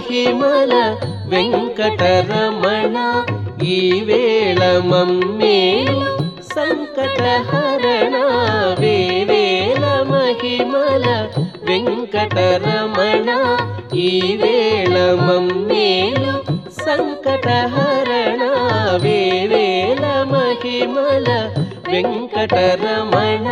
మహిమల వెంకటరమణ ఈ వేళ మమ్మేలు సంకటహరణ వేవేల మహిమల వెంకటరమణ ఈ వేళ మమ్మేలు సంకటహరణ వేవేల మహిమల వెంకటరమణ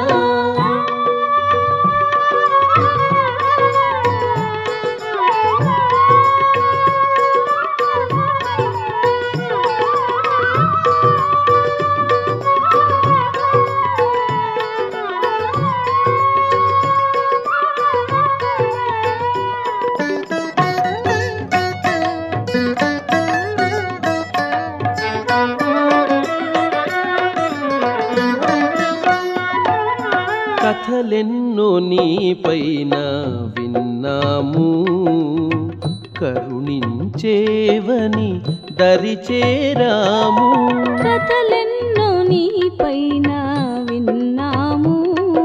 కథలెన్నో నీపైన విన్నాము కరుణించేవని దరిచేరాము కథలెన్నో నీపైన విన్నాము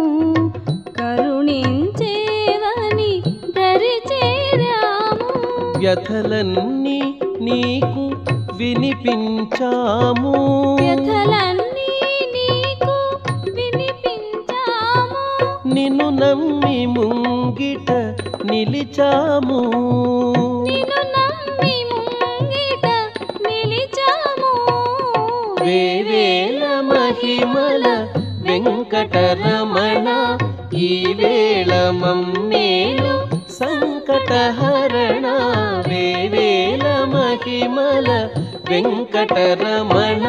కరుణించేవని దరి చేరాము వ్యథలన్నీ నీకు వినిపించాము వ్యథలన్నీ నీకు వినిపించాము నిన్ను నమ్మి ముంగిట నిలిచాము నిన్ను నమ్మి ముంగిట నిలిచాము వేవేల మహిమల వెంకటరమణ ఈ వేళ మమ్మేలు సంకటహరణ వేవేల మహిమల వెంకటరమణ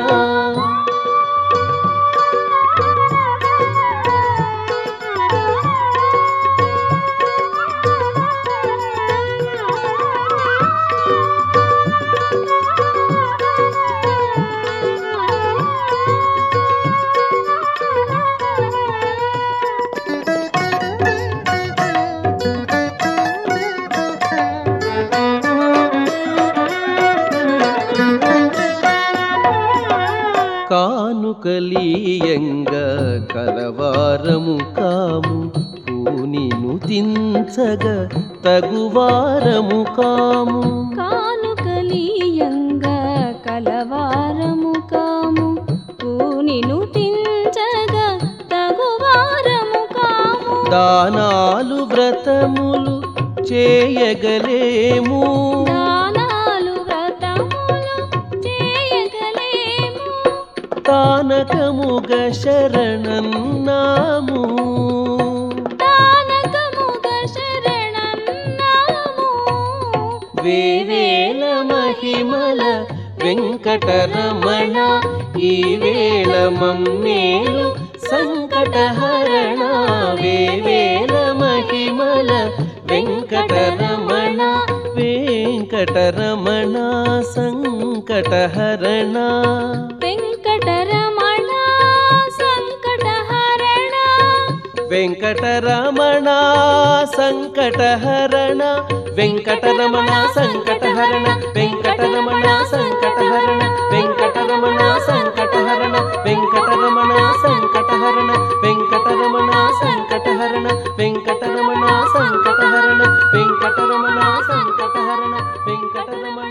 కానుకలీయంగా కలవారము కాము పూనిను తించగ తగువారము కాము కానుకలీయంగా కలవారము కాము పూనిను తించగా తగువారము కాము దానాలు వ్రతములు చేయగలేము దానాలు వ్రతములు చేయగలేము తానకముగ శరణన్నాము దానకముగ శరణన్నాము వేవేల మహిమల వెంకటరమణ ఈ వేళ మమ్మేలు సంకటహరణ వేవేల మహిమల వెంకటరమణ వెంకటరమణ సంకటహరణ వెంకటరమణ సంకటహరణ వెంకటరమణ సంకటహరణ వెంకటరమణ సంకటహరణ వెంకటరమణ సంకటహరణ వెంకటరమణ సంకటహరణ వెంకటరమణ సంకటహరణ వెంకటరమణ సంకటహరణ వెంకటరమణ సంకటహరణ వెంకటరమణ సంకటహరణ వెంకటరమణ